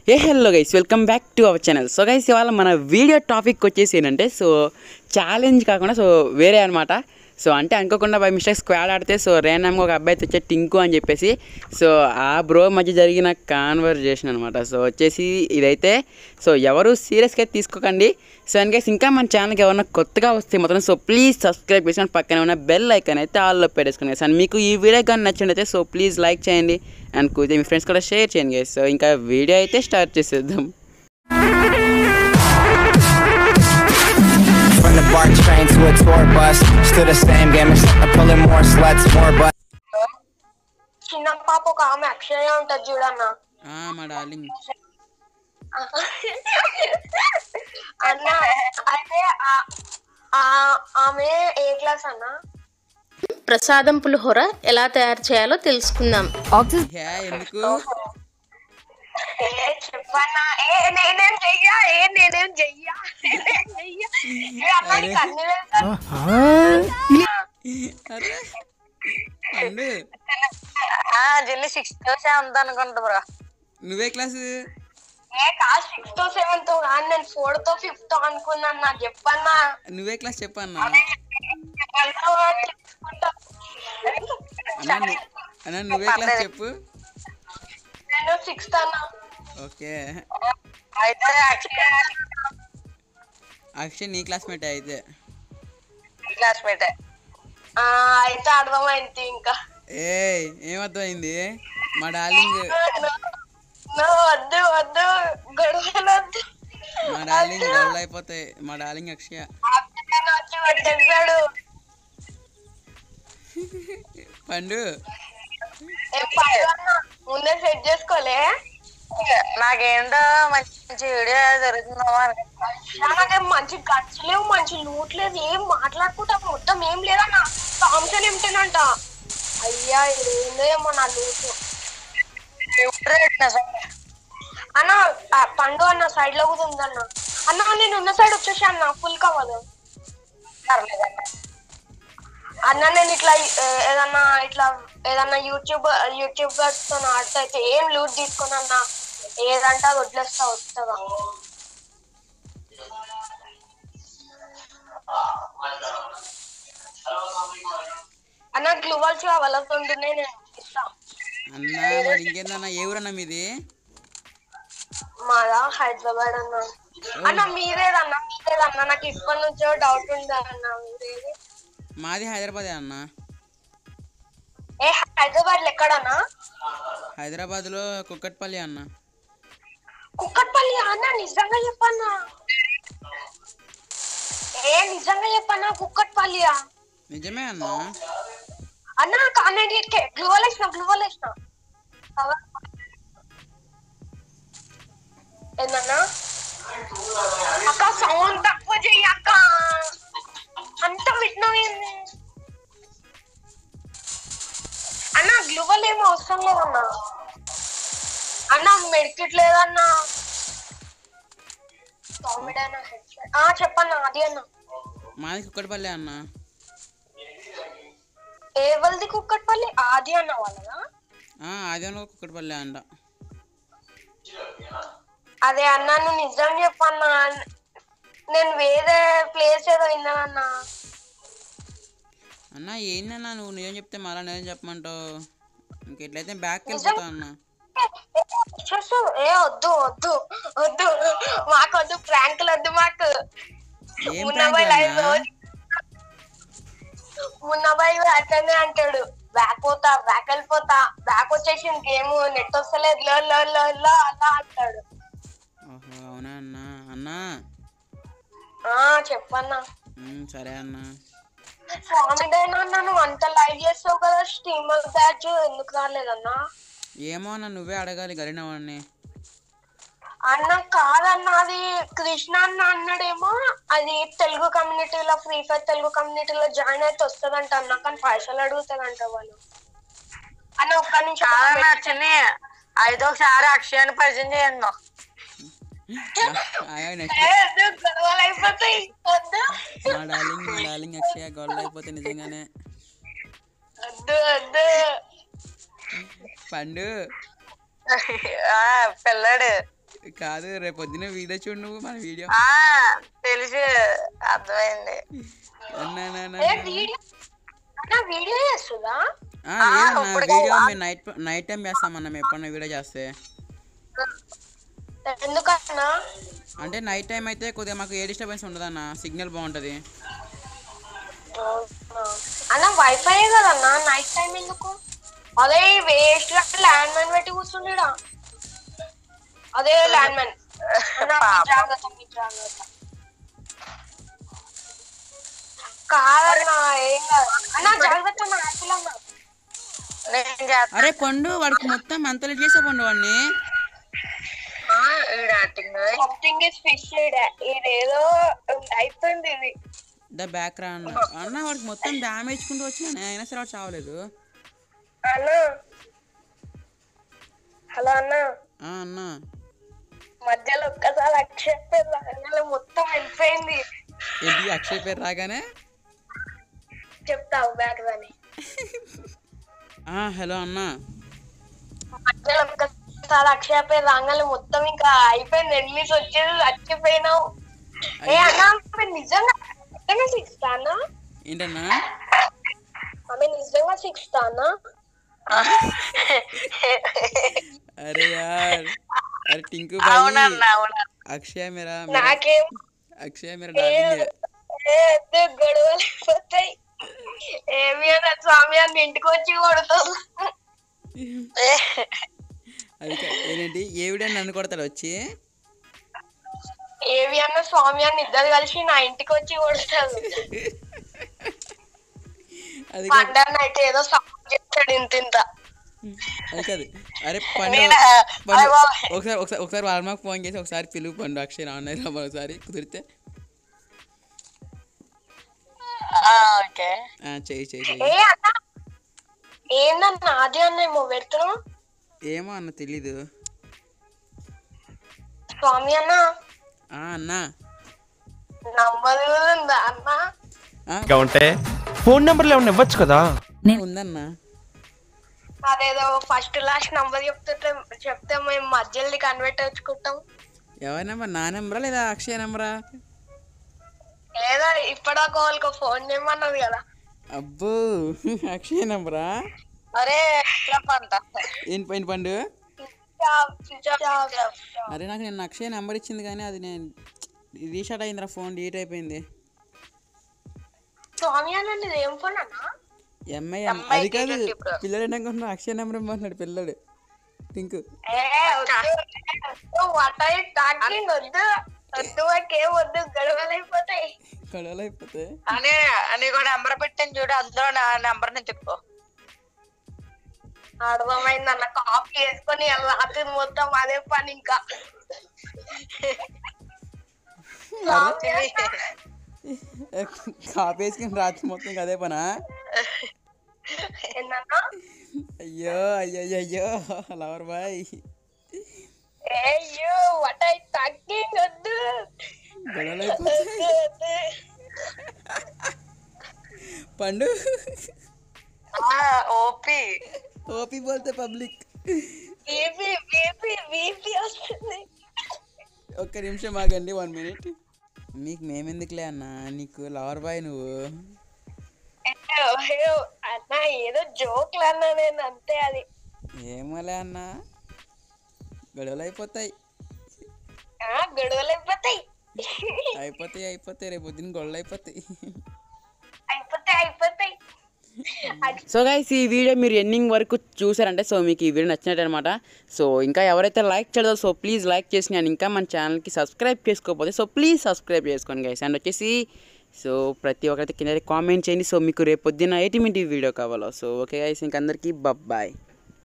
A hello guys welcome back to our channel so guys ఇవాళ మన video topic వచ్చేసి ఏంటంటే సో ఛాలెంజ్ కాకుండా సో వేరే అనమాట సో అంటే అనుకోకుండా బై మిస్టేక్ స్క్వాడ్ ఆడితే సో రేనమ్గా ఒక అబ్బాయి తెచ్చే టింకు అని చెప్పేసి సో ఆ బ్రో మధ్య జరిగిన కాన్వర్జేషన్ అనమాట సో వచ్చేసి ఇదైతే సో ఎవరు సీరియస్గా తీసుకోకండి సో అండ్ గైస్ ఇంకా మన ఛానల్కి ఎవరైనా కొత్తగా వస్తే మాత్రం సో ప్లీజ్ సబ్స్క్రైబ్ చేసుకొని పక్కన ఉన్న బెల్ ఐకాన్ అయితే ఆల్లో పెట్టేసుకుని guys. అండ్ మీకు ఈ వీడియో కానీ నచ్చినట్టయితే సో ప్లీజ్ లైక్ చేయండి అండ్ కుదిరితే మీ ఫ్రెండ్స్ కూడా షేర్ చేయండి guys. సో ఇంకా వీడియో అయితే స్టార్ట్ చేసేద్దాం From the BART train to a tour bus, still the same game, except I'm pulling more sluts, more butts. చిన్న పాప ఒక ఆమె అక్షయ ఉంటది చూడన్న మా డార్లింగ్ అన్న అయితే ఆ- ఆ- ఆమె ఏ క్లాస్ అన్న ప్రసాదం పులిహోర ఎలా తయారు చేయాలో తెలుసుకుందాం హే ఎందుకు ఏ చెప్పన్నా ఏ నేనేం చెయ్యా ఏ నేనేం చెయ్యా నేనేం చెయ్యా ఏ అన్న నీకు అన్ని తెలుసా? అరే పండు ఆ జల్లి సిక్స్త్ సెవెంత్ అనుకుంటా బ్రో నువ్వే క్లాసు ఏ కాదు సిక్స్త్ సెవెంత్ కానీ నేను ఫోర్త్ ఫిఫ్త్ అనుకున్నాను నాకు చెప్పన్నా నువ్వే క్లాస్ చెప్పన్నా అన్నా ను- అన్నా నువ్వే క్లాస్ చెప్పు నేను సిక్స్త్ అన్నా ఓకే అయితే అక్షయ్ నీ క్లాస్మేట్ అయితే క్లాస్మేట్ అయితే అర్థమైంది ఇంకా ఏ ఏమర్థమైంది మా డార్లింగ్ నువ్వు వద్దు వద్దు గొడవలు వద్దు మా డార్లింగ్ గొడవలు అయిపోతాయి మా డార్లింగ్ అక్షయ ఆఫ్టర్ వచ్చి పట్టేస్తాడు పండు ఏం పని అన్నా? ముందే సెట్ చేసుకోలే నాకేంటో మంచి వీడియో జరుగుతుందో నాకేం మంచి గట్స్ లేవు మంచి లూట్ లేదు ఏం మాట్లాడుకుంటా మొత్తం ఏం లేదన్న థామ్సన్ ఏమిటేనంట అయ్యా ఏందో ఏమో నా లూట్ అన్న ఆ పండు అన్న సైడ్ లో కూడా ఉందన్న అన్న నేను ఉన్న సైడ్ వచ్చేసి అన్న ఫుల్ కావాలి అన్న నేను ఇట్లా ఏ- ఏదన్నా ఇట్లా ఏదన్నా యూట్యూబ్ యూట్యూబ్ తో ఆడితే ఏం లూట్ తీసుకుని అన్న ఏదంటే అది వదిలేస్తా వస్తుందా అన్న గ్లూవల్స్ కావాలంటే నేను ఇస్తా అన్నా మరి ఇంకేందన్నా ఏ ఊరన్నా మీది మాదా హైదరాబాద్ అన్న అన్న మీరేదన్న మీరేదన్న నాకు ఇప్పటి నుంచో డౌట్ ఉంది అన్న మీరేది మాది హైదరాబాదే అన్న ఏ హైదరాబాద్ లో ఎక్కడన్నా హైదరాబాద్లో కుక్కట్పల్లి అన్న కుక్కట్పల్లి అన్న నిజంగా చెప్పన్నా ఏ నిజంగా చెప్పన్నా కుక్కట్పల్లియా నిజమే అన్న అన్న కానీ గ్లూవల్ వేసిన గ్లూవల్ వేసిన ఏందన్నా అక్క సౌండ్ తక్కువ చెయ్యి అక్క అంత విట్నమైంది అన్న గ్లూవల్ ఏమో అవసరం లేదన్నా అన్న మెడికిట్ లేదన్నా కామెడీ ఆ చెప్పన్నా అది అన్న మాది కుక్కట్పల్లి అన్న ఏ వాళ్ళది కుక్కట్పల్లి ఆది అన్న వాళ్ళదా ఆ, అదేమో కుక్కట్పల్లి అంట అదే అన్న నువ్వు నిజం చెప్పన్నా నేను వేరే ప్లేస్ ఏదో విన్నానన్నా అన్న ఏందన్నా నువ్వు నిజం చెప్తే మళ్ళా నిజం చెప్పమంటావు ఇంకెట్లయితే బ్యాక్ వెళ్ళిపోతా అన్న చూసు ఏ వద్దు వద్దు వద్దు మాకు వద్దు ప్రాంకులు వద్దు మాకు ఏం మున్నబాయ్ prank లైవ్ అన్నా? మున్నబాయ్ అట్లనే అంటాడు బ్యాక్ పోతా బ్యాక్ వెళ్ళిపోతా బ్యాక్ వచ్చేసింది గేమ్ నెట్ వస్తలేదు లో లో లో లో అలా అంటాడు ఓహో అవునా అన్న అన్నా ఆ చెప్పన్నా ఉమ్, సరే అన్న స్వామిడైనా నువ్వు అంత లైవ్ చేస్తావు కదా స్టీమర్ బ్యాచ్ ఎందుకు రాలేదన్నా ఏమో అన్న నువ్వే అడగాలి గరిన వాడిని అన్న కాదన్న అది కృష్ణ అన్న అన్నాడేమో అది తెలుగు కమ్యూనిటీలో ఫ్రీ ఫైర్ తెలుగు కమ్యూనిటీలో జాయిన్ అయితే వస్తుందంట అన్న కానీ పైసలు అడుగుతారంట వాళ్ళు అన్న ఒక్క నిమిషం కాదన్నా చిన్ని అయితే ఒకసారి అక్షయాన్ని పరిచయం చేయండి నాకు. ఆయా నెక్స్ట్ ఏ, వద్దు, గొడవలు అయిపోతాయి వద్దు మా డార్లింగ్ మా డార్లింగ్ అక్షయ గొడవలు అయిపోతే నిజంగానే వద్దు వద్దు పండు ఆ, పిల్లాడు కాదు రేపు పొద్దున్న వీడియో చూడు నువ్వు మన వీడియో ఆ తెలుసు అర్థమైంది అన్నా, నా, నా, ఏ నా. వీడియో అన్న వీడియో చేస్తుందా ఆ, లేదన్నా ఇప్పుడు వీడియో మేము నైట్ నైట్ టైం చేస్తామన్నా మేము ఎప్పుడన్నా వీడియో చేస్తే ఎందుకన్నా అంటే నైట్ టైం అయితే కొద్దిగా మాకు ఏ డిస్టర్బెన్స్ ఉండదన్న సిగ్నల్ బాగుంటుంది అన్న వైఫై కదన్నా నైట్ టైం ఎందుకు అదే వేస్ట్ ల్యాండ్ మ్యాన్ పెట్టి కూర్చుండడా అదే ల్యాండ్ మ్యాన్ జాగ్రత్త మీ జాగ్రత్త కాదన్నా ఏం కాదు అన్న జాగ్రత్త అన్న యాపిల్ అన్న నేను చేస్తా అరే పండు వాడికి మొత్తం అంత లేట్ చేసే పండు వాడిని ఈడ యాక్టింగ్ సంథింగ్ ఇస్ ఫిష్ ఇదేదో అయిపోయింది ఇది ద బ్యాక్ రా అన్న అన్న వాడికి మొత్తం డ్యామేజ్ కుంటూ వచ్చినా అయినా సరే వాడు చావలేదు అన్న హలో అన్న ఆ, అన్న మధ్యలో ఒక్కసారి అక్షర మొత్తం వెళ్ళిపోయింది ఏంటి అక్షయ్ పేరు రాగానే చెప్తావు బ్యాక్ అని ఆ, హలో అన్న మధ్యలో ఒక్కసారి అక్షయ పేరు రాగానే మొత్తం ఇంకా అయిపోయింది ఎన్నిస్ వచ్చేది చచ్చిపోయినావు ఏ అన్న ఆమె నిజంగా నిజంగా సిక్స్ అన్న ఏంటన్నా ఆమె నిజంగా సిక్స్ అన్న అరే యార్ అరే టింకు భాయ్ అవునన్నా అవునా అక్షయ మేరా మేరా- నాకేం అక్షయ మేరా డార్లింగ్ ఏ వద్దు, గొడవలు అయిపోతాయి ఏమి అన్న స్వామి అన్న ఇంటికి వచ్చి కొడుతుంది అది కా- ఏంటి ఏవిడే నన్ను కొడతాడు వచ్చి ఏవి అన్న స్వామి అన్న ఇద్దరు కలిసి నా ఇంటికి వచ్చి కొడతారు అది కాదు పండన్న అయితే ఏదో సపోర్ట్ చేస్తాడు ఇంత ఇంత అది కాదు అరే పండు నేనా? పండు అరే బాబాయ్. ఒకసారి ఒకసారి ఒకసారి వాళ్ళకి ఫోన్ చేసి ఒకసారి పిలువు పండు అక్షయ్ రాన్నారు ఒకసారి కుదిరితే ఓకే ఆ, చెయ్యి చెయ్యి ఏ చెయ్యి అన్న ఏందన్న అది అన్న ఏమో పెడుతున్నావు ఏమో అన్న తెలీదు స్వామి అన్న ఆ అన్న నంబర్ కూడా ఉందా అన్న ఆ, ఇంకా ఉంటే ఫోన్ నెంబర్లు ఏమైనా ఇవ్వచ్చు కదా ఉందన్న అదేదో ఫస్ట్ లాస్ట్ నంబర్ చెప్తుంటే చెప్తే మేము మధ్యలో కన్వర్ట్ వచ్చుకుంటాం ఎవరి నెంబర్ నా నెంబరా లేదా అక్షయ్ నెంబరా లేదా ఇప్పటిదాకా వాళ్ళకి ఫోన్ చేయమన్నది కదా అబ్బో అక్షయ్ నెంబరా అరే చెప్పంట ఏం పైన పండు జాబ్, జాబ్, జాబ్. అరే నాకు నేను అక్షయ్ నెంబర్ ఇచ్చింది కానీ అది నేను రీషార్ట్ అయిందిరా ఫోన్ డిలీట్ అయిపోయింది స్వామి అన్న నీది ఏం ఫోన్ అన్న ఎంఐ అది కాదు పిల్లడు ఏంటనుకుంటున్నా అక్షయ్ నెంబర్ ఇవ్వమన్నాడు పిల్లడు టింకు ఏ వద్దు వాట్ ఆర్ టాకింగ్ వద్దు వద్దు మాకేం వద్దు గొడవలు అయిపోతాయి గొడవలు అయిపోతే అని నీకు నెంబర్ పెట్టాను చూడు అందులో నా నెంబర్ ని తిప్పుకో అర్థమైంది అన్న కాపీ వేసుకొని రాత్రి మొత్తం అదే పని ఇంకా కాపీ వేసుకుని రాత్రి మొత్తం ఇంకా అదే పనా ఏందన్నా అయ్యో అయ్యో అయ్యో అయ్యో లవర్ బాయ్ అయ్యో వాట్ ఆర్ టాకింగ్ వద్దు గొడవలు అయిపోతాయి వద్దు, వద్దు. పండు ఓపి ఓపీ బోల్తే పబ్లిక్ బీపీ బీపీ బీపీ వస్తుంది ఒక్క నిమిషం ఆగండి వన్ మినిట్ నీకు మేమెందుకులే అన్న నీకు లవర్ బాయ్ నువ్వు అయ్యో, అయ్యో, అన్న ఏదో జోక్లు అన్నా నేను అంతే అది ఏమోలే అన్న గొడవలు అయిపోతాయి ఆ గొడవలు అయిపోతాయి అయిపోతాయి అయిపోతాయి రేపు పొద్దున్న గొడవలు అయిపోతాయి అయిపోతాయి అయిపోతాయి సో గైస్ ఈ వీడియో మీరు ఎండింగ్ వరకు చూసారంటే సో మీకు ఈ వీడియో నచ్చినట్టు అనమాట సో ఇంకా ఎవరైతే లైక్ చేయలేదో సో ప్లీజ్ లైక్ చేసి నేను ఇంకా మన ఛానల్కి సబ్స్క్రైబ్ చేసుకోకపోతే సో ప్లీజ్ సబ్స్క్రైబ్ చేసుకోండి గైస్ అండ్ వచ్చేసి సో ప్రతి ఒక్కరైతే కింద కామెంట్ చేయండి సో మీకు రేపు పొద్దున్న ఎయిటీ మినిట్ వీడియో కావాలో సో ఓకే గైస్ ఇంక అందరికీ బాయ్